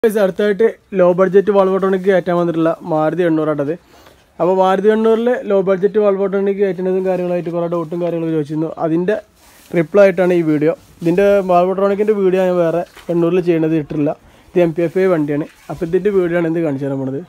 Guys, അടുത്തായിട്ട് law budget വാൾവോട്ടോണിക്ക് കയറ്റാൻ വന്നിട്ടുള്ള മാരുതി എണ്ണൂറാട്ടത് അപ്പോൾ മാരുതി എണ്ണൂറിൽ ലോ ബഡ്ജറ്റ് വാൾവോട്ടോണിക്ക് കയറ്റുന്നതും കാര്യങ്ങളായിട്ട് കുറേ ഡൗട്ടും കാര്യങ്ങളൊക്കെ ചോദിച്ചിരുന്നു അതിൻ്റെ റിപ്ലൈ ആയിട്ടാണ് ഈ വീഡിയോ ഇതിൻ്റെ വാൾവോട്ടോണിക്കിൻ്റെ വീഡിയോ ഞാൻ വേറെ എണ്ണൂറിൽ ചെയ്യുന്നത് ഇട്ടിട്ടില്ല ഇത് എം പി എഫ് ഐ വണ്ടിയാണ് അപ്പോൾ ഇതിൻ്റെ വീഡിയോ ആണ് എന്ത് കാണിച്ചു തരാൻ പോണത്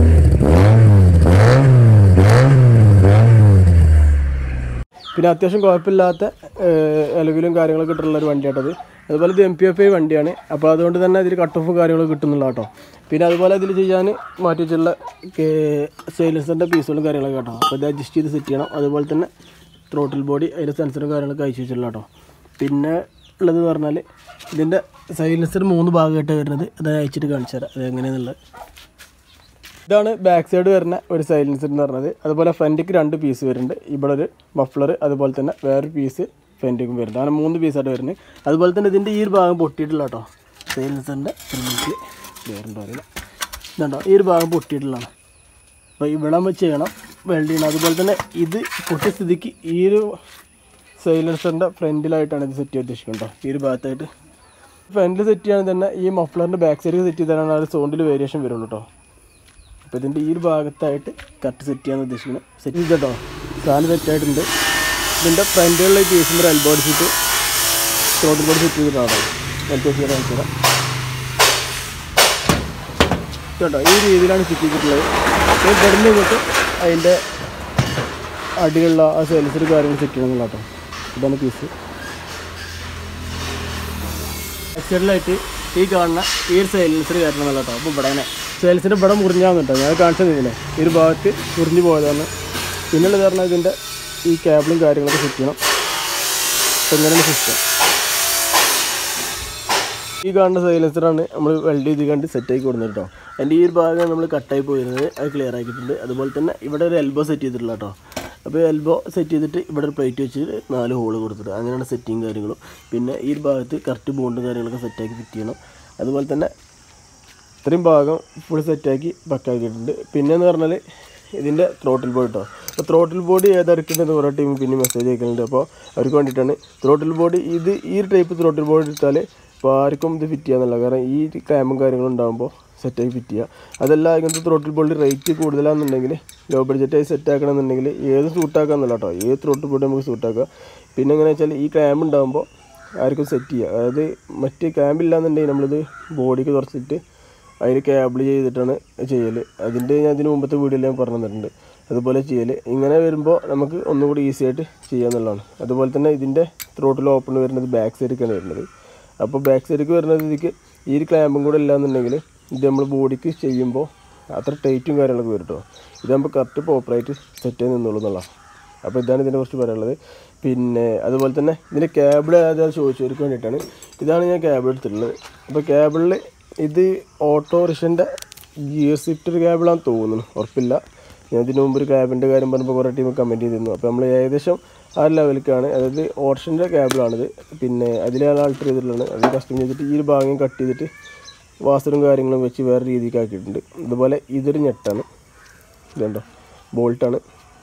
പിന്നെ അത്യാവശ്യം കുഴപ്പമില്ലാത്ത ഇലവിലും കാര്യങ്ങളൊക്കെ കിട്ടുള്ള ഒരു വണ്ടിയാട്ടത് അതുപോലെ ഇത് എം പി എഫ് ഐ വണ്ടിയാണ് അപ്പോൾ അതുകൊണ്ട് തന്നെ ഇതിൽ കട്ട് ഓഫ് കാര്യങ്ങളൊക്കെ കിട്ടുന്നില്ല കേട്ടോ പിന്നെ അതുപോലെ ഇതിൽ ചെയ്യാൻ മാറ്റി വെച്ചുള്ള സൈലൻസറിൻ്റെ പീസുകളും കാര്യങ്ങളൊക്കെ കേട്ടോ അപ്പോൾ ഇത് അഡ്ജസ്റ്റ് ചെയ്ത് സെറ്റ് ചെയ്യണം അതുപോലെ തന്നെ ത്രോട്ടിൽ ബോഡി അതിൻ്റെ സെൻസറും കാര്യങ്ങളൊക്കെ അയച്ചു വെച്ചിട്ടുള്ള കേട്ടോ പിന്നെ ഉള്ളത് പറഞ്ഞാൽ ഇതിൻ്റെ സൈലൻസർ മൂന്ന് ഭാഗമായിട്ട് വരുന്നത് അത് അയച്ചിട്ട് കാണിച്ചു തരാം അത് എങ്ങനെയാണെന്നുള്ളത് ഇതാണ് ബാക്ക് സൈഡ് വരുന്ന ഒരു സൈലൻസർ എന്ന് പറഞ്ഞത് അതുപോലെ ഫ്രണ്ടിക്ക് രണ്ട് പീസ് വരുന്നുണ്ട് ഇവിടെ ഒരു മഫ്ലർ അതുപോലെ തന്നെ വേറൊരു പീസ് ഫ്രണ്ടിക്കും വരുന്നുണ്ട് അങ്ങനെ മൂന്ന് പീസായിട്ട് വരുന്നത് അതുപോലെ തന്നെ ഇതിൻ്റെ ഈ ഒരു ഭാഗം പൊട്ടിയിട്ടില്ല കേട്ടോ സൈലൻസറിൻ്റെ ഫ്രണ്ടിക്ക് വേറുണ്ടോ അറിയില്ല ഇതുണ്ടോ ഈ ഒരു ഭാഗം പൊട്ടിയിട്ടുള്ളതാണ് അപ്പോൾ ഇവിടെ നമ്മൾ ചെയ്യണം വെൽഡ് ചെയ്യണം അതുപോലെ തന്നെ ഇത് പൊട്ടിയ സ്ഥിതിക്ക് ഈ ഒരു സൈലൻസറിൻ്റെ ഫ്രണ്ടിലായിട്ടാണ് ഇത് സെറ്റ് ചെയ്യാൻ ഉദ്ദേശിക്കുന്നത് കേട്ടോ ഈ ഒരു ഭാഗത്തായിട്ട് ഫ്രണ്ടിൽ സെറ്റ് ചെയ്യാൻ തന്നെ ഈ മഫ്ലറിൻ്റെ ബാക്ക് സൈഡിൽ സെറ്റ് ചെയ്താലാണ് ആ ഒരു സൗണ്ടിൽ വേരിയേഷൻ വരുള്ളൂ കേട്ടോ അപ്പോൾ ഇതിൻ്റെ ഈ ഒരു ഭാഗത്തായിട്ട് കറക്റ്റ് സെറ്റ് ചെയ്യാൻ ഉദ്ദേശിക്കുന്നത് സെറ്റ് ചെയ്തിട്ടോ സാധനം സെറ്റ് ആയിട്ടുണ്ട് ഇതിൻ്റെ ഫ്രണ്ടിലുള്ള ഈ പീസിൻ്റെ എൽബോ അടിച്ചിട്ട് ത്രോട്ടിൽ ബോഡി സെറ്റ് ചെയ്തിട്ടാണ് എൽ പി സി കാണിച്ചു തരാം കേട്ടോ ഈ രീതിയിലാണ് സെറ്റ് ചെയ്തിട്ടുള്ളത് അപ്പോൾ ഇവിടുന്ന് ഇങ്ങോട്ട് അതിൻ്റെ അടിയുള്ള ആ സെയിൽസിൽ കാര്യങ്ങൾ സെറ്റ് ചെയ്യണമെന്നുള്ള കേട്ടോ ഇതാണ് പീസ് സൈഡിലായിട്ട് ഈ കാണുന്ന ഈ ഒരു സൈലൻസർ കയറ്റണം കേട്ടോ അപ്പോൾ ഇവിടെ തന്നെ സൈലൻസിൻ്റെ ഇവിടെ മുറിഞ്ഞാന്ന് കേട്ടോ ഞാൻ കാണിച്ചത് ഇതിനെ ഈ ഒരു ഭാഗത്ത് മുറിഞ്ഞു പോയതാണ് പിന്നുള്ളത് പറഞ്ഞാൽ ഇതിൻ്റെ ഈ കേബിളും കാര്യങ്ങളൊക്കെ സെറ്റ് ചെയ്യണം അപ്പോൾ ഇങ്ങനെയാണ് സിസ്റ്റം ഈ കാണുന്ന സൈലൻസറാണ് നമ്മൾ വെൽഡ് ചെയ്ത് കണ്ട് സെറ്റാക്കി കൊടുക്കുന്നത് കേട്ടോ അതിൻ്റെ ഈ ഒരു ഭാഗം നമ്മൾ കട്ടായി പോയിരുന്നത് അത് ക്ലിയർ ആക്കിയിട്ടുണ്ട് അതുപോലെ തന്നെ ഇവിടെ ഒരു എൽബോ സെറ്റ് ചെയ്തിട്ടുള്ള കേട്ടോ അപ്പോൾ എൽബോ സെറ്റ് ചെയ്തിട്ട് ഇവിടെ ഒരു പ്ലേറ്റ് വെച്ച് നാല് ഹോള് കൊടുത്തിട്ട് അങ്ങനെയാണ് സെറ്റിങ് കാര്യങ്ങളും പിന്നെ ഈ ഒരു ഭാഗത്ത് കറക്റ്റ് ബോണ്ടും കാര്യങ്ങളൊക്കെ സെറ്റാക്കി ഫിറ്റ് ചെയ്യണം അതുപോലെ തന്നെ ഇത്രയും ഭാഗം ഫുൾ സെറ്റാക്കി പക്കാക്കിയിട്ടുണ്ട് പിന്നെന്ന് പറഞ്ഞാൽ ഇതിൻ്റെ ത്രോട്ടിൽ ബോഡി കേട്ടോ അപ്പോൾ ത്രോട്ടിൽ ബോഡി ഏതെടുക്കേണ്ടതെന്ന് കുറേ ടീം പിന്നെ മെസ്സേജ് അയക്കുന്നുണ്ട് അപ്പോൾ അവർക്ക് വേണ്ടിയിട്ടാണ് ത്രോട്ടിൽ ബോഡി ഇത് ഈ ഒരു ടൈപ്പ് ത്രോട്ടിൽ ബോഡി എടുത്താൽ ഇപ്പോൾ ആർക്കും ഇത് ഫിറ്റ് ചെയ്യാന്നല്ല കാരണം ഈ ക്ലാമ്പും കാര്യങ്ങളും ഉണ്ടാകുമ്പോൾ സെറ്റാക്കി ഫിറ്റ് ചെയ്യുക അതല്ല ഇങ്ങനത്തെ ത്രോട്ടിൽ ബോഡി റേറ്റ് കൂടുതലാണെന്നുണ്ടെങ്കിൽ ലോ ബഡ്ജറ്റായി സെറ്റ് ആക്കണമെന്നുണ്ടെങ്കിൽ ഏത് സൂട്ടാക്കാന്നല്ല കേട്ടോ ഏത് ത്രോട്ടിൽ ബോഡി നമുക്ക് സൂട്ടാക്കുക പിന്നെ എങ്ങനെയാ വെച്ചാൽ ഈ ക്ലാമ്പ് ഉണ്ടാകുമ്പോൾ ആർക്കും സെറ്റ് ചെയ്യുക അതായത് മറ്റ് ക്ലാമ്പ് ഇല്ലാന്നുണ്ടെങ്കിൽ നമ്മളിത് ബോഡിക്ക് തുറച്ചിട്ട് അതിന് കേബിൾ ചെയ്തിട്ടാണ് ചെയ്യൽ അതിൻ്റെ ഞാൻ അതിന് മുമ്പത്തെ വീഡിയോയിൽ ഞാൻ പറഞ്ഞു തന്നിട്ടുണ്ട് അതുപോലെ ചെയ്യൽ ഇങ്ങനെ വരുമ്പോൾ നമുക്ക് ഒന്നും കൂടി ഈസി ആയിട്ട് ചെയ്യാന്നുള്ളതാണ് അതുപോലെ തന്നെ ഇതിൻ്റെ ത്രോട്ടിൽ ഓപ്പൺ വരുന്നത് ബാക്ക് സൈഡിലേക്കാണ് വരുന്നത് അപ്പോൾ ബാക്ക് സൈഡിലേക്ക് വരുന്നത് ഇതിക്ക് ഈ ഒരു ക്ലാമ്പും കൂടെ ഇല്ലാന്നുണ്ടെങ്കിൽ ഇത് നമ്മൾ ബോഡിക്ക് ചെയ്യുമ്പോൾ അത്ര ടൈറ്റും കാര്യങ്ങളൊക്കെ വരും കേട്ടോ ഇത് നമുക്ക് കറക്റ്റ് പ്രോപ്പറായിട്ട് സെറ്റ് ചെയ്ത് നിന്നോളൂ എന്നുള്ളതാണ് അപ്പോൾ ഇതാണ് ഇതിനെ കുറിച്ച് പറയാനുള്ളത് പിന്നെ അതുപോലെ തന്നെ ഇതിൻ്റെ കേബിൾ ഏതായാലും ചോദിച്ചവർക്ക് വേണ്ടിയിട്ടാണ് ഇതാണ് ഞാൻ കേബിൾ എടുത്തിട്ടുള്ളത് അപ്പോൾ കേബിളിൽ ഇത് ഓട്ടോറിക്ഷൻ്റെ ജിയോ സ്വിഫ്റ്റ് കേബിളാണെന്ന് തോന്നുന്നു ഉറപ്പില്ല ഞാൻ ഇതിന് മുമ്പ് ഒരു ക്യാബിൻ്റെ കാര്യം പറഞ്ഞപ്പോൾ കുറേ ടീം കമൻറ്റ് ചെയ്തിരുന്നു അപ്പോൾ നമ്മൾ ഏകദേശം ആ ഒരു ലെവലിലേക്കാണ് അതായത് ഓപ്ഷൻ്റെ കേബിളാണിത് പിന്നെ അതിലാണ് ആൾട്ടർ ചെയ്തിട്ടുള്ളത് അത് കസ്റ്റം ചെയ്തിട്ട് ഈ ഒരു ഭാഗം കട്ട് ചെയ്തിട്ട് വാസറും കാര്യങ്ങളും വെച്ച് വേറെ രീതിക്ക് ആക്കിയിട്ടുണ്ട് അതുപോലെ ഇതൊരു ഞെട്ടാണ് ഇതുണ്ടോ ബോൾട്ടാണ്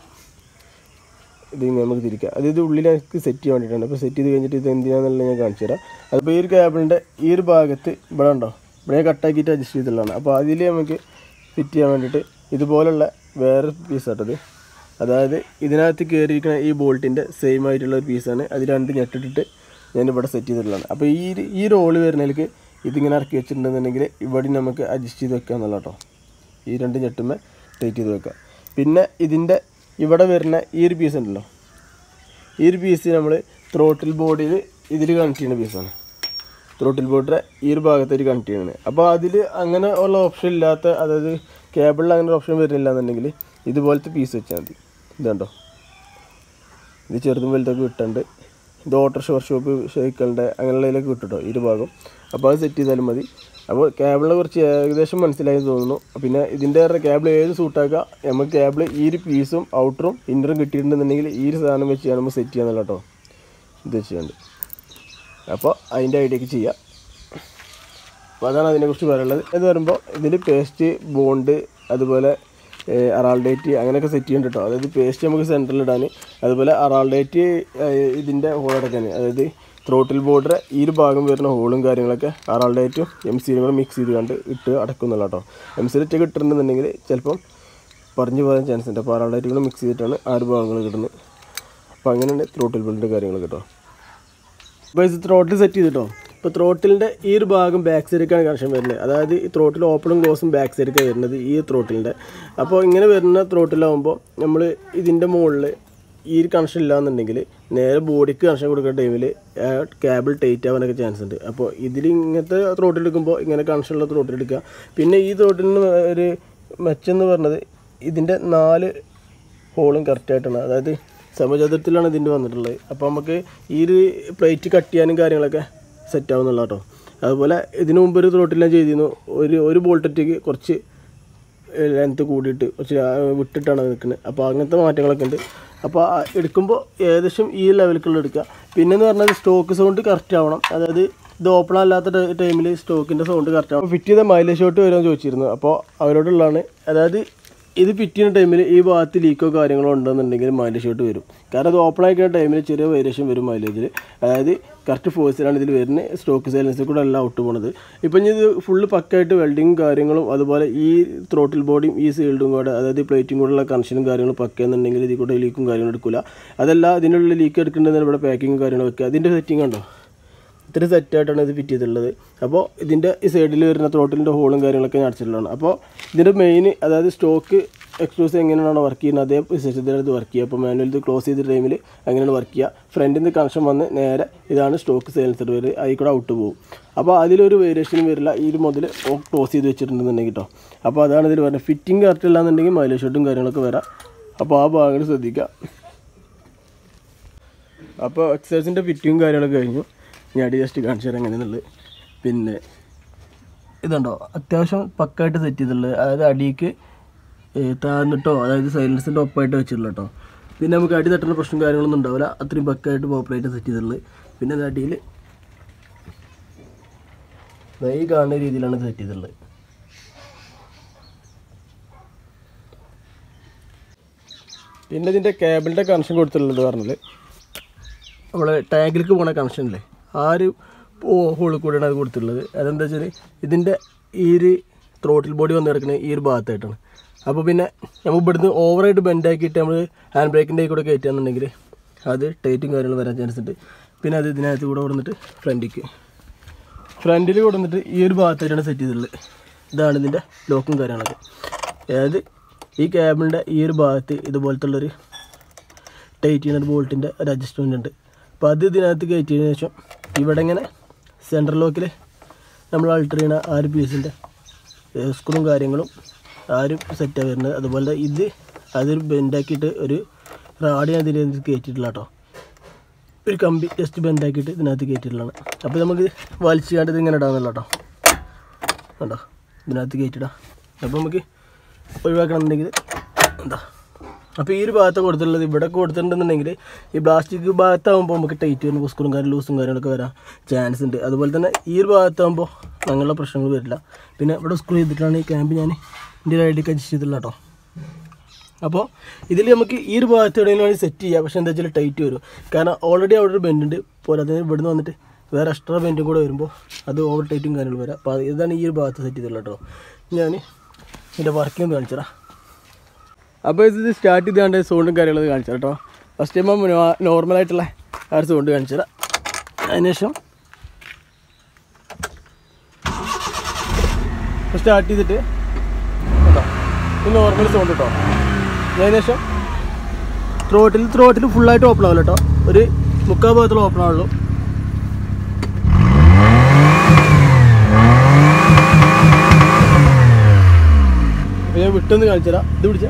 ഇത് ഇങ്ങനെ നമുക്ക് തിരിക്കാം അത് ഇത് ഉള്ളിലേക്ക് സെറ്റ് ചെയ്യാൻ വേണ്ടിയിട്ടാണ് അപ്പോൾ സെറ്റ് ചെയ്ത് കഴിഞ്ഞിട്ട് ഇത് എന്തിനാണെന്നുള്ളത് ഞാൻ കാണിച്ചു തരാം അതിപ്പോൾ ഈ ഒരു കേബിളിൻ്റെ ഈ ഒരു ഭാഗത്ത് ഇവിടെ ഉണ്ടോ ഇവിടെ കട്ടാക്കിയിട്ട് അഡ്ജസ്റ്റ് ചെയ്തിട്ടുള്ളതാണ് അപ്പോൾ അതിൽ നമുക്ക് ഫിറ്റ് ചെയ്യാൻ വേണ്ടിയിട്ട് ഇതുപോലുള്ള വേറെ പീസാട്ടത് അതായത് ഇതിനകത്ത് കയറിയിരിക്കുന്ന ഈ ബോൾട്ടിൻ്റെ സെയിം ആയിട്ടുള്ള ഒരു പീസാണ് അത് രണ്ട് ഞെട്ടിട്ടിട്ട് ഞാൻ ഇവിടെ സെറ്റ് ചെയ്തിട്ടുള്ളതാണ് അപ്പോൾ ഈ ഒരു- ഈ റോള് വരുന്നതിലേക്ക് ഇതിങ്ങനെ ഇറക്കി വെച്ചിട്ടുണ്ടെന്നുണ്ടെങ്കിൽ ഇവിടെ നമുക്ക് അഡ്ജസ്റ്റ് ചെയ്ത് വെക്കുക എന്നുള്ള കേട്ടോ ഈ രണ്ട് ഞെട്ടുമ്മേ ടൈറ്റ് ചെയ്ത് വെക്കുക പിന്നെ ഇതിൻ്റെ ഇവിടെ വരുന്ന ഈ ഒരു പീസ് ഉണ്ടല്ലോ ഈ ഒരു പീസ് നമ്മൾ ത്രോട്ടിൽ ബോഡിയിൽ ഇതിൽ കണക്ട് ചെയ്യുന്ന പീസാണ് ത്രോട്ടിൽ ബോർഡറെ ഈ ഒരു ഭാഗത്തേക്ക് കണക്ട് ചെയ്യുന്നത് അപ്പോൾ അതിൽ അങ്ങനെ ഉള്ള ഓപ്ഷൻ ഇല്ലാത്ത അതായത് കേബിളിൽ അങ്ങനെ ഓപ്ഷൻ വരുന്നില്ല എന്നുണ്ടെങ്കിൽ ഇതുപോലത്തെ പീസ് വെച്ചാൽ മതി ഇതുണ്ടോ ഇത് ചെറുതും വലുതൊക്കെ കിട്ടുന്നുണ്ട് ഇത് ഓട്ടോറിക്ഷ വർക്ക്ഷോപ്പ് ഷെയ്ക്കളുടെ അങ്ങനെയുള്ളതിലൊക്കെ കിട്ടുട്ടോ ഈ ഒരു ഭാഗം അപ്പോൾ അത് സെറ്റ് ചെയ്താലും മതി അപ്പോൾ കേബിളിനെ കുറിച്ച് ഏകദേശം മനസ്സിലായി തോന്നുന്നു പിന്നെ ഇതിൻ്റെ കേബിൾ ഏത് സൂട്ടാക്കുക നമുക്ക് കേബിൾ ഈ ഒരു പീസും ഔട്ടറും ഇന്നറും കിട്ടിയിട്ടുണ്ടെന്നുണ്ടെങ്കിൽ ഈ ഒരു സാധനം വെച്ച് നമ്മൾ സെറ്റ് ചെയ്യാന്നല്ല കേട്ടോ ഇത് വെച്ചുകൊണ്ട് അപ്പോൾ അതിൻ്റെ ഐഡിയക്ക് ചെയ്യാം അപ്പോൾ അതാണ് അതിനെക്കുറിച്ച് പറയാനുള്ളത് എന്ന് പറയുമ്പോൾ ഇതിൽ പേസ്റ്റ് ബോണ്ട് അതുപോലെ അറാൾഡേറ്റ് അങ്ങനെയൊക്കെ സെറ്റ് ചെയ്യുന്നുണ്ട് കേട്ടോ അതായത് പേസ്റ്റ് നമുക്ക് സെൻറ്ററിൽ ഇടാൻ അതുപോലെ അറാൾഡേറ്റ് ഇതിൻ്റെ ഹോളടക്കാൻ അതായത് ത്രോട്ടിൽ ബോർഡറെ ഈ ഒരു ഭാഗം വരുന്ന ഹോളും കാര്യങ്ങളൊക്കെ ആറാളുടെയായിട്ടും എം സിയിലും കൂടെ മിക്സ് ചെയ്ത് കണ്ട് ഇട്ട് അടക്കുന്നുള്ള കേട്ടോ എം സിയിൽ ഒറ്റ ഇട്ടിട്ടുണ്ടെന്നുണ്ടെങ്കിൽ ചിലപ്പം പറഞ്ഞു പോകാൻ ചാൻസ് ഉണ്ട് അപ്പോൾ ആറാളുടെ കൂടെ മിക്സ് ചെയ്തിട്ടാണ് ആ ഒരു ഭാഗങ്ങൾ കിട്ടുന്നത് അപ്പോൾ അങ്ങനെയാണ് ത്രോട്ടിൽ ബോൾഡിൻ്റെ കാര്യങ്ങൾ കേട്ടോ അപ്പോൾ ഇത് ത്രോട്ടിൽ സെറ്റ് ചെയ്തിട്ടോ ഇപ്പോൾ ത്രോട്ടിലിൻ്റെ ഈ ഒരു ഭാഗം ബാക്ക് സൈഡിലേക്കാണ് കണക്ഷൻ വരുന്നത് അതായത് ഈ ത്രോട്ടിൽ ഓപ്പണും ക്ലോസും ബാക്ക് സൈഡിലേക്കാണ് വരുന്നത് ഈ ത്രോട്ടിലിൻ്റെ അപ്പോൾ ഇങ്ങനെ വരുന്ന ത്രോട്ടിലാവുമ്പോൾ നമ്മൾ ഇതിൻ്റെ മുകളിൽ ഈ ഒരു കണക്ഷൻ ഇല്ലാന്നുണ്ടെങ്കിൽ നേരെ ബോഡിക്ക് കണക്ഷൻ കൊടുക്കുന്ന ടൈമിൽ കേബിൾ ടൈറ്റ് ആവാനൊക്കെ ചാൻസ് ഉണ്ട് അപ്പോൾ ഇതിൽ ഇങ്ങനത്തെ ത്രോട്ടിൽ എടുക്കുമ്പോൾ ഇങ്ങനെ കണക്ഷനുള്ള ത്രോട്ടിൽ എടുക്കുക പിന്നെ ഈ ത്രോട്ടിലിന് ഒരു മെച്ചെന്ന് പറഞ്ഞത് ഇതിൻ്റെ നാല് ഹോളും കറക്റ്റായിട്ടാണ് അതായത് സമചതുരത്തിലാണ് ഇതിൻ്റെ വന്നിട്ടുള്ളത് അപ്പോൾ നമുക്ക് ഈ ഒരു പ്ലേറ്റ് കട്ട് ചെയ്യാനും കാര്യങ്ങളൊക്കെ സെറ്റ് ആവുന്നുള്ള കേട്ടോ അതുപോലെ ഇതിനു മുമ്പ് ഒരു ത്രോട്ടിൽ ഞാൻ ചെയ്തിരുന്നു ഒരു ഒരു ബോൾട്ടറ്റേക്ക് കുറച്ച് ലെങ്ത്ത് കൂടിയിട്ട് കുറച്ച് ആ വിട്ടിട്ടാണ് നിൽക്കുന്നത് അപ്പോൾ അങ്ങനത്തെ മാറ്റങ്ങളൊക്കെ ഉണ്ട് അപ്പോൾ ആ എടുക്കുമ്പോൾ ഏകദേശം ഈ ലെവലിലേക്കുള്ള എടുക്കുക പിന്നെന്ന് പറഞ്ഞാൽ സ്റ്റോക്ക് സൗണ്ട് കറക്റ്റ് ആവണം അതായത് ഇത് ഓപ്പൺ അല്ലാത്ത ടൈമിൽ സ്റ്റോക്കിൻ്റെ സൗണ്ട് കറക്റ്റ് ആവും ഫിറ്റ് ചെയ്ത മൈലേജ് ഷോട്ട് വരുമെന്ന് ചോദിച്ചിരുന്നു അപ്പോൾ അവരോടുള്ളതാണ് അതായത് ഇത് ഫിറ്റ് ചെയ്യുന്ന ടൈമിൽ ഈ ഭാഗത്ത് ലീക്കോ കാര്യങ്ങളോ ഉണ്ടെന്നുണ്ടെങ്കിൽ മൈലേജ് ഷോട്ട് വരും കാരണം അത് ഓപ്പൺ ആയിക്കുന്ന ടൈമിൽ ചെറിയ വേരിയേഷൻ വരും മൈലേജിൽ അതായത് കറക്റ്റ് ഫോഴ്സിലാണ് ഇതിൽ വരുന്നത് സ്റ്റോക്ക് സൈലൻസിൽ കൂടെ എല്ലാം ഔട്ട് പോണത് ഇപ്പം ഇനി ഇത് ഫുള്ള് പക്കായിട്ട് വെൽഡിങ്ങും കാര്യങ്ങളും അതുപോലെ ഈ ത്രോട്ടിൽ ബോഡിയും ഈ സീൽഡും കൂടെ അതായത് പ്ലേറ്റും കൂടെയുള്ള കണക്ഷനും കാര്യങ്ങളും പക്കുകയെന്നുണ്ടെങ്കിൽ ഇതിൽ കൂടെ ലീക്കും കാര്യങ്ങളും എടുക്കില്ല അതല്ല ഇതിനുള്ള ലീക്ക് എടുക്കേണ്ടതിന് ഇവിടെ പാക്കിങ്ങും കാര്യങ്ങളും വെക്കുക അതിൻ്റെ സെറ്റിംഗ് ഉണ്ടോ ഇത്ര സെറ്റായിട്ടാണ് ഇത് ഫിറ്റ് ചെയ്തിട്ടുള്ളത് അപ്പോൾ ഇതിൻ്റെ ഈ സൈഡിൽ വരുന്ന ത്രോട്ടിലിൻ്റെ ഹോളും കാര്യങ്ങളൊക്കെ ഞാൻ അടച്ചിട്ടുള്ളതാണ് അപ്പോൾ ഇതിൻ്റെ മെയിൻ അതായത് സ്റ്റോക്ക് എക്സ്ക്ലൂസ് എങ്ങനെയാണോ വർക്ക് ചെയ്യുന്നത് അതേ സിസ്റ്റത്തിലാണ് ഇത് വർക്ക് ചെയ്യുക അപ്പോൾ മാനുവൽ ഇത് ക്ലോസ് ചെയ്ത ടൈമിൽ അങ്ങനെയാണ് വർക്ക് ചെയ്യുക ഫ്രണ്ടിൽ നിന്ന് കണക്ഷൻ വന്ന് നേരെ ഇതാണ് സ്റ്റോക്ക് സൈലൻസർ വരെ അതിൽ കൂടെ ഔട്ട് പോകും അപ്പോൾ അതിലൊരു വേരിയേഷനും വരില്ല ഈ ഒരു മുതൽ ക്ലോസ് ചെയ്ത് വെച്ചിട്ടുണ്ടെന്നുണ്ടെങ്കിൽ കേട്ടോ അപ്പോൾ അതാണ് ഇതിൽ പറയുന്നത് ഫിറ്റിംഗ് കറക്റ്റ് ഇല്ലാന്നുണ്ടെങ്കിൽ മൈലേജ് ഷോട്ടും കാര്യങ്ങളൊക്കെ വരാം അപ്പോൾ ആ ഭാഗങ്ങൾ ശ്രദ്ധിക്കുക അപ്പോൾ എക്സസൈസിൻ്റെ ഫിറ്റിങ്ങും കാര്യങ്ങളൊക്കെ കഴിഞ്ഞു ഞാൻ അടി ജസ്റ്റ് കാണിച്ചു തരാം എങ്ങനെയാണെന്നുള്ളത് പിന്നെ ഇതുണ്ടോ അത്യാവശ്യം പക്കായിട്ട് സെറ്റ് ചെയ്തിട്ടുള്ളത് അതായത് അടിക്ക് ഏ, താഴ്ന്നിട്ടോ അതായത് സൈലൻസിൻ്റെ ഒപ്പമായിട്ട് വെച്ചിട്ടുള്ള കേട്ടോ പിന്നെ നമുക്ക് അടി തട്ടുന്ന പ്രശ്നം കാര്യങ്ങളൊന്നും ഉണ്ടാവില്ല അത്രയും പക്കായിട്ട് പോപ്പറേറ്റ് സെറ്റ് ചെയ്തിട്ടുള്ളത് പിന്നെ അത് അടിയിൽ ദാ ഈ കാണുന്ന രീതിയിലാണ് സെറ്റ് ചെയ്തിട്ടുള്ളത് പിന്നെ ഇതിൻ്റെ കേബിളിൻ്റെ കണക്ഷൻ കൊടുത്തിട്ടുള്ളത് പറഞ്ഞത് നമ്മൾ ടാങ്കിലേക്ക് പോണ കണക്ഷൻ അല്ലേ ആ ഒരു ഹോളിൽ കൂടെയാണ് അത് കൊടുത്തിട്ടുള്ളത് അതെന്താ വെച്ചാൽ ഇതിൻ്റെ ഈ ഒരു ത്രോട്ടിൽ ബോഡി വന്ന് കിടക്കുന്നത് ഈ ഒരു ഭാഗത്തായിട്ടാണ് അപ്പോൾ പിന്നെ നമ്മൾ ഇവിടുന്ന് ഓവറായിട്ട് ബെൻഡാക്കിയിട്ട് നമ്മൾ ഹാൻഡ് ബ്രേക്കിൻ്റെ കൂടെ കയറ്റുകയാണെന്നുണ്ടെങ്കിൽ അത് ടൈറ്റും കാര്യങ്ങളും വരാൻ ചാൻസ് ഉണ്ട് പിന്നെ അത് ഇതിനകത്ത് കൂടെ കൊടുത്തിട്ട് ഫ്രണ്ടിക്ക് ഫ്രണ്ടിൽ കൊടുത്തിട്ട് ഈ ഒരു ഭാഗത്തായിട്ടാണ് സെറ്റ് ചെയ്തിട്ടുള്ളത് ഇതാണ് ഇതിൻ്റെ ലോക്കും കാര്യങ്ങളൊക്കെ അതായത് ഈ കേബിളിൻ്റെ ഈ ഒരു ഭാഗത്ത് ഇതുപോലത്തുള്ളൊരു ടൈറ്റ് ചെയ്യുന്ന ബോൾട്ടിൻ്റെ ഒരു അഡ്ജസ്റ്റ്മെൻ്റ് ഉണ്ട് അപ്പോൾ അത് ഇതിനകത്ത് കയറ്റിയതിന് ശേഷം ഇവിടെ ഇങ്ങനെ സെൻട്രൽ ലോക്കിൽ നമ്മൾ അൾട്ടർ ചെയ്യുന്ന ആ ഒരു പീസിൻ്റെ സ്ക്രൂവും കാര്യങ്ങളും ആ ഒരു സെറ്റാണ് വരുന്നത് അതുപോലെ ഇത് അതൊരു ബെൻഡാക്കിയിട്ട് ഒരു റാഡി അതിനകത്ത് കയറ്റിയിട്ടില്ല കേട്ടോ ഒരു കമ്പി ജസ്റ്റ് ബെൻഡാക്കിയിട്ട് ഇതിനകത്ത് കയറ്റിയിട്ടുള്ളതാണ് അപ്പോൾ നമുക്ക് വലിച്ചു കണ്ട് ഇത് ഇങ്ങനെ ഇടാമെന്നുള്ള കേട്ടോ കണ്ടോ ഇതിനകത്ത് കയറ്റിടാം അപ്പോൾ നമുക്ക് ഒഴിവാക്കണമെന്നുണ്ടെങ്കിൽ എന്താ അപ്പോൾ ഈ ഒരു ഭാഗത്ത് കൊടുത്തിട്ടുള്ളത് ഇവിടെ കൊടുത്തിട്ടുണ്ടെന്നുണ്ടെങ്കിൽ ഈ പ്ലാസ്റ്റിക് ഭാഗത്താകുമ്പോൾ നമുക്ക് ടൈറ്റ് വരുന്ന കുസ്കുറും കാര്യം ലൂസും കാര്യങ്ങളൊക്കെ വരാൻ ചാൻസ് ഉണ്ട് അതുപോലെ തന്നെ ഈ ഒരു ഭാഗത്താകുമ്പോൾ അങ്ങനെയുള്ള പ്രശ്നങ്ങൾ വരില്ല പിന്നെ ഇവിടെ സ്ക്രൂ ചെയ്തിട്ടാണ് ഈ ക്യാമ്പ് ഞാൻ എൻ്റെ ഐഡിക്ക് അഡ്ജസ്റ്റ് ചെയ്തിട്ടുള്ള കേട്ടോ അപ്പോൾ ഇതിൽ നമുക്ക് ഈ ഒരു ഭാഗത്ത് എവിടെയെങ്കിലും വേണമെങ്കിൽ സെറ്റ് ചെയ്യാം പക്ഷേ എന്താ വെച്ചാൽ ടൈറ്റ് വരും കാരണം ഓൾറെഡി അവിടെ ഒരു ബെൻഡ് ഉണ്ട് പോരാതെ ഇവിടുന്ന് വന്നിട്ട് വേറെ എക്സ്ട്രാ ബെൻഡും കൂടെ വരുമ്പോൾ അത് ഓവർ ടൈറ്റും കാര്യങ്ങളും വരാം അപ്പോൾ അത് ഇതാണ് ഈ ഒരു ഭാഗത്ത് സെറ്റ് ചെയ്തിട്ടുള്ളത് കേട്ടോ ഞാൻ ഇതിൻ്റെ വർക്കിംഗ് ഒന്ന് കാണിച്ചതാ അപ്പോൾ ഇത് സ്റ്റാർട്ട് ചെയ്താണ്ട് സൗണ്ടും കാര്യങ്ങളൊക്കെ കാണിച്ചു കേട്ടോ ഫസ്റ്റ് ടൈം നോർമലായിട്ടുള്ള ആ ഒരു സൗണ്ട് കാണിച്ചു തരാം അതിനുശേഷം സ്റ്റാർട്ട് ചെയ്തിട്ട് കേട്ടോ ഇത് നോർമൽ സൗണ്ട് കേട്ടോ അതിനുശേഷം ത്രോട്ടിൽ ത്രോട്ടിൽ ഫുള്ളായിട്ട് ഓപ്പൺ ആവില്ല കേട്ടോ ഒരു മുക്കാൽ ഭാഗത്തിൽ ഓപ്പൺ ആവുള്ളൂ അപ്പൊ ഞാൻ വിട്ടൊന്ന് കാണിച്ചുതരാം ഇത് പിടിച്ച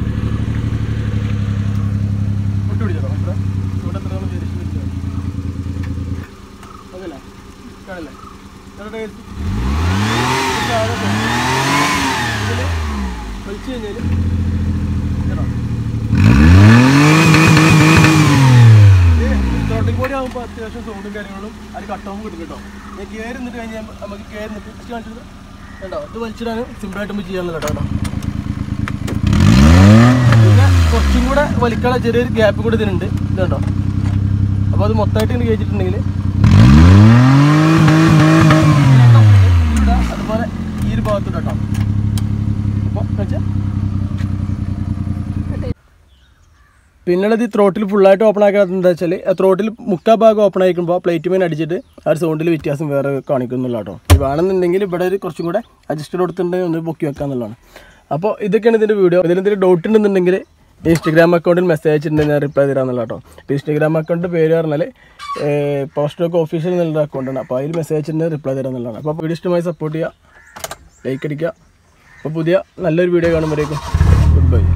വിട്ട് പിടിച്ചോ ഇവിടെ ഇവിടെ എത്ര നാൾ വേരിയേഷൻ പിടിച്ചോ അതല്ലേ കാണില്ലേ ഇത്ര taste. ഇത് താഴെ പോകും. ഇതില് വലിച്ചു കഴിഞ്ഞാല് കേട്ടോ ത്രോട്ടിൽ കൂടി ആകുമ്പോൾ അത്യാവശ്യം സൗണ്ടും കാര്യങ്ങളും അത് കട്ടവും കിട്ടും കേട്ടോ ഞാൻ കയറി നിന്നിട്ട് കഴിഞ്ഞാൽ നമുക്ക് കയറി നിന്നിട്ട് just കാണിച്ചത് കേട്ടോ ഇത് വലിച്ചിടാനും സിമ്പിളായിട്ട് നമുക്ക് ചെയ്യാനുള്ള കേട്ടോ കേട്ടോ പിന്നെ കുറച്ചും കൂടെ വലിക്കാനുള്ള ചെറിയൊരു ഗ്യാപ്പ് കൂടെ ഇതിനുണ്ട് ഇത് കണ്ടോ അപ്പോൾ അത് മൊത്തമായിട്ട് ഇങ്ങനെ കഴിച്ചിട്ടുണ്ടെങ്കിൽ ഇതാ, അതുപോലെ ഈ ഒരു ഭാഗത്തൂടെ കേട്ടോ അപ്പോൾ വെച്ചാൽ പിന്നുള്ളത് ഈ ത്രോട്ടിൽ ഫുള്ളായിട്ട് ഓപ്പൺ ആക്കാത്തത് എന്താ വെച്ചാൽ ത്രോട്ടിൽ മുക്കാ ഭാഗം ഓപ്പൺ ആയിക്കുമ്പോൾ പ്ലേറ്റ് മേൻ അടിച്ചിട്ട് ആ ഒരു സൗണ്ടിൽ വ്യത്യാസം വേറെ കാണിക്കുന്നില്ല കേട്ടോ ഇത് വേണമെന്നുണ്ടെങ്കിൽ ഇവിടെ ഒരു കുറച്ചും കൂടെ അഡ്ജസ്റ്റഡ് കൊടുത്തിട്ടുണ്ടെങ്കിൽ ഒന്ന് പൊക്കി വെക്കാന്നുള്ളതാണ് അപ്പോൾ ഇതൊക്കെയാണ് ഇതിൻ്റെ വീഡിയോ ഇതിലെന്തെങ്കിലും ഡൗട്ട് ഉണ്ടെന്നുണ്ടെങ്കിൽ ഇൻസ്റ്റഗ്രാം അക്കൗണ്ടിൽ മെസ്സേജ് അയച്ചിട്ടുണ്ടെങ്കിൽ ഞാൻ റിപ്ലൈ തരാമെന്നുള്ള കേട്ടോ അപ്പോൾ ഇൻസ്റ്റഗ്രാം അക്കൗണ്ട് പേര് പറഞ്ഞാൽ പോസ്റ്റ് ഒക്കെ ഒഫീഷ്യൽ എന്നുള്ള അക്കൗണ്ടാണ് അപ്പോൾ അതിൽ മെസ്സേജ് അയച്ചിട്ടുണ്ടെങ്കിൽ റിപ്ലൈ തരാമെന്നുള്ളതാണ് അപ്പോൾ വീഡിയോ ഇഷ്ടമായി സപ്പോർട്ട് ചെയ്യുക ലൈക്ക് അടിക്കുക അപ്പോൾ പുതിയ നല്ലൊരു വീഡിയോ കാണുമ്പോഴേക്കും ഗുഡ് ബൈ